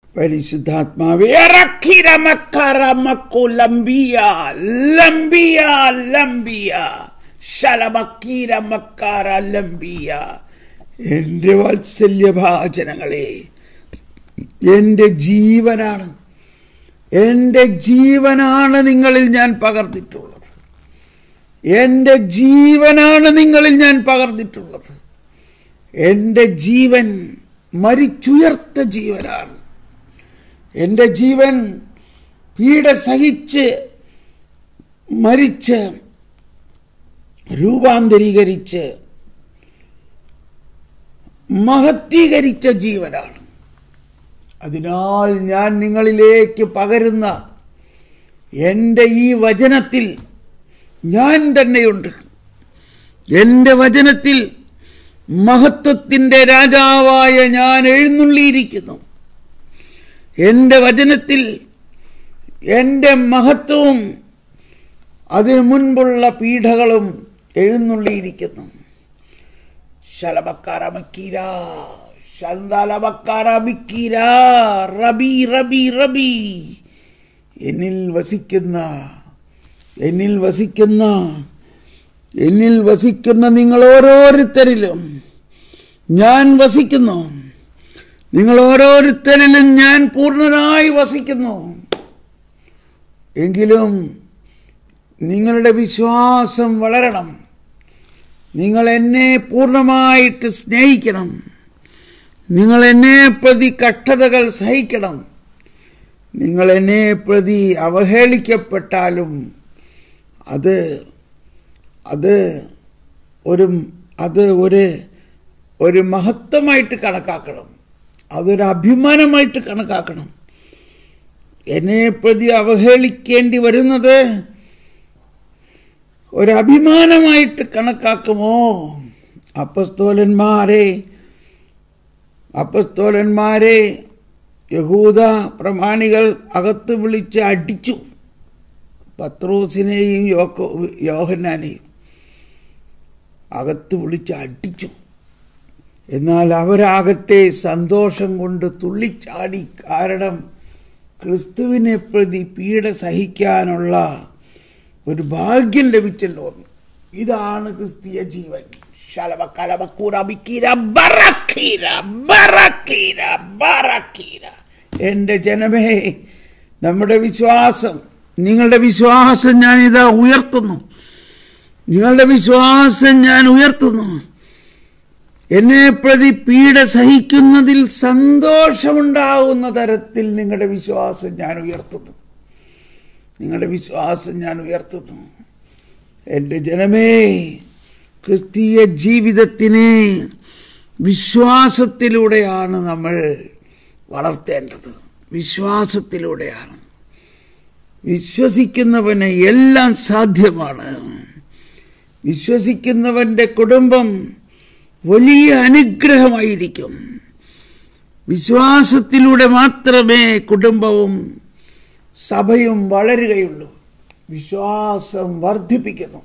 പരിശുദ്ധാത്മാവേ ഇറക്കിര മക്കറ മക്കു ലംബിയ ലംബിയ ലംബിയ ശലമക്കീര മക്കാര ലംബിയ എന്റെ വാത്സല്യഭാചനങ്ങളെ എന്റെ ജീവനാണ് എന്റെ ജീവനാണ് നിങ്ങളിൽ ഞാൻ പകർന്നിട്ടുള്ളത് എന്റെ ജീവനാണ് നിങ്ങളിൽ ഞാൻ പകർന്നിട്ടുള്ളത് എന്റെ ജീവൻ മരിച്ചുയർത്ത ജീവനാണ് എന്റെ ജീവൻ പീഡ സഹിച്ച് മരിച്ച് രൂപാന്തരീകരിച്ച് മഹത്വീകരിച്ച ജീവനാണ് അതിനാൽ ഞാൻ നിങ്ങളിലേക്ക് പകരുന്ന എൻ്റെ ഈ വചനത്തിൽ ഞാൻ തന്നെയുണ്ട് എൻ്റെ വചനത്തിൽ മഹത്വത്തിൻ്റെ രാജാവായ ഞാൻ എഴുന്നള്ളിയിരിക്കുന്നു എൻ്റെ വചനത്തിൽ എൻ്റെ മഹത്വവും അതിനു മുൻപുള്ള പീഠകളും എഴുന്നള്ളിയിരിക്കുന്നു ശലബക്കാരമക്കീര ശന്തലബക്കാരമിക്കീര റബി റബി റബി എന്നിൽ വസിക്കുന്ന എന്നിൽ വസിക്കുന്ന എന്നിൽ വസിക്കുന്ന നിങ്ങൾ ഓരോരുത്തരിലും ഞാൻ വസിക്കുന്നു നിങ്ങൾ ഓരോരുത്തരിലും ഞാൻ പൂർണ്ണനായി വസിക്കുന്നു എങ്കിലും നിങ്ങളുടെ വിശ്വാസം വളരണം നിങ്ങൾ എന്നെ പൂർണ്ണമായിട്ട് സ്നേഹിക്കണം നിങ്ങൾ എന്നെ പ്രതി കഷ്ടതകൾ സഹിക്കണം നിങ്ങൾ എന്നെ പ്രതി അവഹേളിക്കപ്പെട്ടാലും അത് അത് ഒരു അത് ഒരു ഒരു മഹത്വമായിട്ട് കണക്കാക്കണം അതൊരു അഭിമാനമായിട്ട് കണക്കാക്കണം എന്നെ പ്രതി അവഹേളിക്കേണ്ടി വരുന്നത് ഒരു അഭിമാനമായിട്ട് കണക്കാക്കുമോ അപ്പസ്തോലന്മാരെ അപ്പസ്തോലന്മാരെ യഹൂദ പ്രമാണികൾ അകത്ത് വിളിച്ച് അടിച്ചു പത്രോസിനെയും യോക്കോ യോഹന്നാനെയും അകത്ത് വിളിച്ച് അടിച്ചു എന്നാൽ അവരാകട്ടെ സന്തോഷം കൊണ്ട് തുള്ളിച്ചാടി കാരണം ക്രിസ്തുവിനെ പ്രതി പീഡ സഹിക്കാനുള്ള ഒരു ഭാഗ്യം ലഭിച്ചല്ലോ ഇതാണ് ക്രിസ്തീയ ജീവൻ ശലവ കലവക്കൂര ബിക്കീര ബറക്കീര ബറക്കീര ബറക്കീര എൻ്റെ ജനമേ നമ്മുടെ വിശ്വാസം നിങ്ങളുടെ വിശ്വാസം ഞാൻ ഇതാ ഉയർത്തുന്നു നിങ്ങളുടെ വിശ്വാസം ഞാൻ ഉയർത്തുന്നു എന്നെ പ്രതി പീഡ സഹിക്കുന്നതിൽ സന്തോഷമുണ്ടാവുന്ന തരത്തിൽ നിങ്ങളുടെ വിശ്വാസം ഞാൻ ഉയർത്തുന്നു നിങ്ങളുടെ വിശ്വാസം ഞാൻ ഉയർത്തുന്നു എൻ്റെ ജനമേ ക്രിസ്തീയ ജീവിതത്തിനെ വിശ്വാസത്തിലൂടെയാണ് നമ്മൾ വളർത്തേണ്ടത് വിശ്വാസത്തിലൂടെയാണ് വിശ്വസിക്കുന്നവന് എല്ലാം സാധ്യമാണ് വിശ്വസിക്കുന്നവന്റെ കുടുംബം വലിയ അനുഗ്രഹമായിരിക്കും വിശ്വാസത്തിലൂടെ മാത്രമേ കുടുംബവും സഭയും വളരുകയുള്ളൂ വിശ്വാസം വർദ്ധിപ്പിക്കുന്നു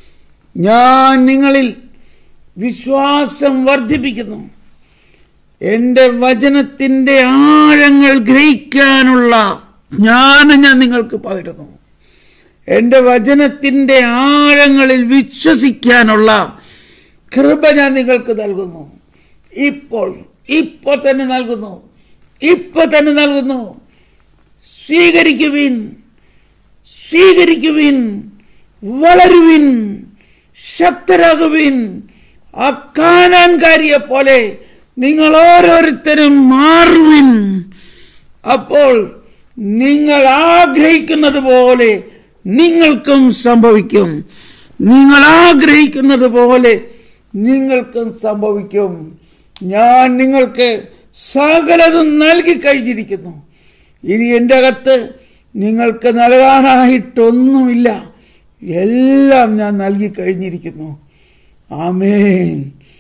ഞാൻ നിങ്ങളിൽ വിശ്വാസം വർദ്ധിപ്പിക്കുന്നു എൻ്റെ വചനത്തിൻ്റെ ആഴങ്ങൾ ഗ്രഹിക്കാനുള്ള ജ്ഞാനം ഞാൻ നിങ്ങൾക്ക് പകരുന്നു എൻ്റെ വചനത്തിൻ്റെ ആഴങ്ങളിൽ വിശ്വസിക്കാനുള്ള കൃപ ഞാൻ നിങ്ങൾക്ക് നൽകുന്നു ഇപ്പോൾ ഇപ്പോൾ തന്നെ നൽകുന്നു ഇപ്പോൾ തന്നെ നൽകുന്നു സ്വീകരിക്കുവിൻ സ്വീകരിക്കുവിൻ വളരുവിൻ ശക്തരാകുവിൻ ആ കാനാൻകാരിയെ പോലെ നിങ്ങൾ ഓരോരുത്തരും മാറുവിൻ അപ്പോൾ നിങ്ങൾ ആഗ്രഹിക്കുന്നത് പോലെ നിങ്ങൾക്കും സംഭവിക്കും നിങ്ങൾ ആഗ്രഹിക്കുന്നത് പോലെ നിങ്ങൾക്കും സംഭവിക്കും ഞാൻ നിങ്ങൾക്ക് സകലതും നൽകി കഴിഞ്ഞിരിക്കുന്നു ഇനി എൻ്റെ അകത്ത് നിങ്ങൾക്ക് നൽകാനായിട്ടൊന്നുമില്ല എല്ലാം ഞാൻ നൽകി കഴിഞ്ഞിരിക്കുന്നു ആമേൻ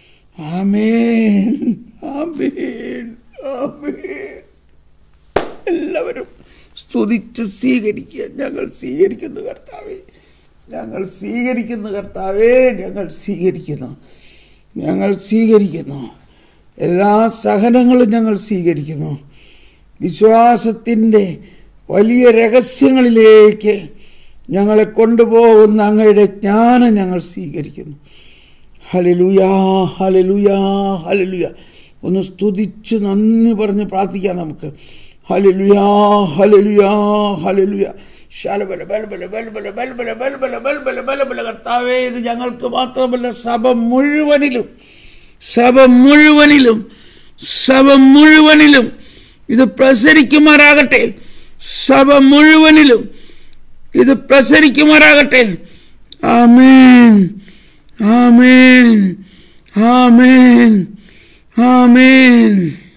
ആമേൻ ആമേൻ ആമേൻ എല്ലാവരും സ്തുതിച്ച് സ്വീകരിക്കുക ഞങ്ങൾ സ്വീകരിക്കുന്നു കർത്താവേ ഞങ്ങൾ സ്വീകരിക്കുന്നു കർത്താവേ ഞങ്ങൾ സ്വീകരിക്കുന്നു ഞങ്ങൾ സ്വീകരിക്കുന്നു എല്ലാ സഹനങ്ങളും ഞങ്ങൾ സ്വീകരിക്കുന്നു വിശ്വാസത്തിൻ്റെ വലിയ രഹസ്യങ്ങളിലേക്ക് ഞങ്ങളെ കൊണ്ടുപോകുന്ന അങ്ങയുടെ ജ്ഞാനം ഞങ്ങൾ സ്വീകരിക്കുന്നു ഹലലുയാ ഹലലുയാ ഹലലുയ ഒന്ന് സ്തുതിച്ച് നന്ദി പറഞ്ഞ് പ്രാർത്ഥിക്കാം നമുക്ക് ഹലലുയാ ഹലലുയാ ഹലലുയ ശലബല ബലബല ബലബല ബലബല ബലബല ബലബല ബലബല കർത്താവേ ഇത് ഞങ്ങൾക്ക് മാത്രമല്ല സഭ മുഴുവനിലും സഭ മുഴുവനിലും സഭ മുഴുവനിലും ഇത് പ്രസരിക്കുമാറാകട്ടെ സഭ മുഴുവനിലും ഇത് പ്രസരിക്കുമാറാകട്ടെ ആമേൻ ആമേൻ ആമേൻ ആമേൻ